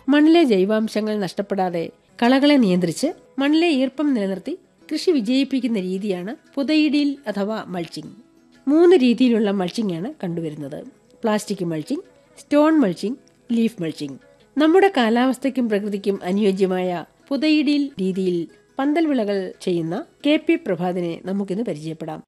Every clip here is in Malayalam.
മണ്ണിലെ ജൈവാംശങ്ങൾ നഷ്ടപ്പെടാതെ കളകളെ നിയന്ത്രിച്ച് മണ്ണിലെ ഈർപ്പം നിലനിർത്തി കൃഷി വിജയിപ്പിക്കുന്ന രീതിയാണ് പുതയിടിയിൽ അഥവാ മൾച്ചിങ് മൂന്ന് രീതിയിലുള്ള മൾച്ചിങ് ആണ് കണ്ടുവരുന്നത് plastic mulching stone mulching leaf mulching നമ്മുടെ കാലാവസ്ഥയ്ക്കും പ്രകൃതിക്കും അനുയോജ്യമായ പുതയിടിയിൽ രീതിയിൽ പന്തൽ വിളകൾ ചെയ്യുന്ന കെ പി പ്രഭാതിനെ നമുക്കിന്ന് പരിചയപ്പെടാം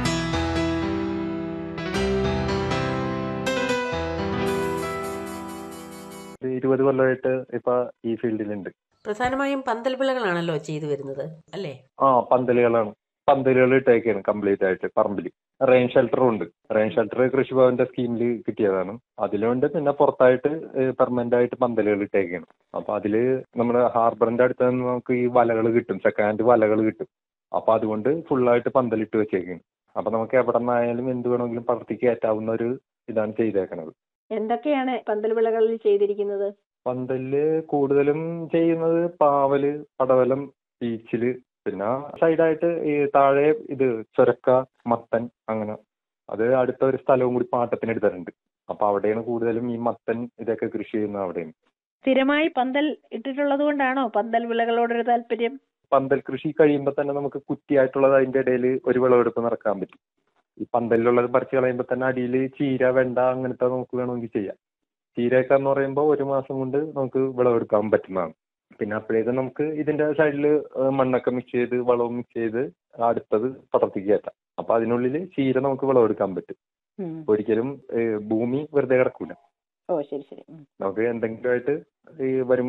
ഒരു ഇരുപത് കൊല്ലമായിട്ട് ഇപ്പൊ ഈ ഫീൽഡിലുണ്ട് പ്രധാനമായും പന്തൽ വിളകളാണല്ലോ ചെയ്തു വരുന്നത് അല്ലേ ആ പന്തലുകളാണ് പന്തലുകൾ ഇട്ടേക്കാണ് കംപ്ലീറ്റ് ആയിട്ട് പറമ്പിൽ റെയിൻ ഷെൽട്ടറും ഉണ്ട് റെയിൻ ഷെൽട്ടർ കൃഷിഭവന്റെ സ്കീമിൽ കിട്ടിയതാണ് അതിലുണ്ട് പിന്നെ പുറത്തായിട്ട് പെർമനന്റ് ആയിട്ട് പന്തലുകൾ ഇട്ടേക്കാണ് അപ്പൊ അതില് നമ്മുടെ ഹാർബറിന്റെ അടുത്ത് നിന്ന് നമുക്ക് ഈ വലകൾ കിട്ടും സെക്കൻഡ് വലകൾ കിട്ടും അപ്പൊ അതുകൊണ്ട് ഫുള്ളായിട്ട് പന്തലിട്ട് വെച്ചേക്കാണ് അപ്പൊ നമുക്ക് എവിടെ നിന്നായാലും എന്ത് വേണമെങ്കിലും പടർത്തി കയറ്റാവുന്ന ഒരു ഇതാണ് ചെയ്തേക്കണത് എന്തൊക്കെയാണ് പന്തൽ വിളകളിൽ ചെയ്തിരിക്കുന്നത് പന്തലില് കൂടുതലും ചെയ്യുന്നത് പാവല് പടവലം പീച്ചില് പിന്നെ സൈഡായിട്ട് ഈ താഴെ ഇത് ചുരക്ക മത്തൻ അങ്ങനെ അത് അടുത്ത ഒരു സ്ഥലവും കൂടി പാട്ടത്തിന് എടുത്തിട്ടുണ്ട് അപ്പൊ അവിടെയാണ് കൂടുതലും ഈ മത്തൻ ഇതൊക്കെ കൃഷി ചെയ്യുന്നത് അവിടെയാണ് സ്ഥിരമായി പന്തൽ ഇട്ടിട്ടുള്ളത് കൊണ്ടാണോ പന്തൽ വിളകളോടൊരു താല്പര്യം പന്തൽ കൃഷി കഴിയുമ്പോൾ തന്നെ നമുക്ക് കുറ്റിയായിട്ടുള്ളത് അതിന്റെ ഇടയിൽ ഒരു വിളവെടുപ്പ് നടക്കാൻ പറ്റും ഈ പന്തലിലുള്ളത് പറിച്ച് കളയുമ്പോൾ തന്നെ അടിയിൽ ചീര വെണ്ട അങ്ങനത്തെ നമുക്ക് വേണമെങ്കിൽ ചെയ്യാം ചീരയൊക്കെ എന്ന് പറയുമ്പോൾ ഒരു മാസം കൊണ്ട് നമുക്ക് വിളവെടുക്കാൻ പറ്റുന്നതാണ് പിന്നെ അപ്പോഴേക്കും നമുക്ക് ഇതിന്റെ സൈഡിൽ മണ്ണൊക്കെ മിക്സ് ചെയ്ത് വളവും മിക്സ് ചെയ്ത് അടുത്തത് പടർത്തിക്ക് കയറ്റാം അപ്പൊ അതിനുള്ളിൽ ചീര നമുക്ക് വിളവെടുക്കാൻ പറ്റും ഉം. ഒരിക്കലും ഏഹ്, ഭൂമി വെറുതെ കിടക്കൂല ഓ ശരി ശരി ഉം. നമുക്ക് എന്തെങ്കിലുമായിട്ട് ഈ വരുമാനം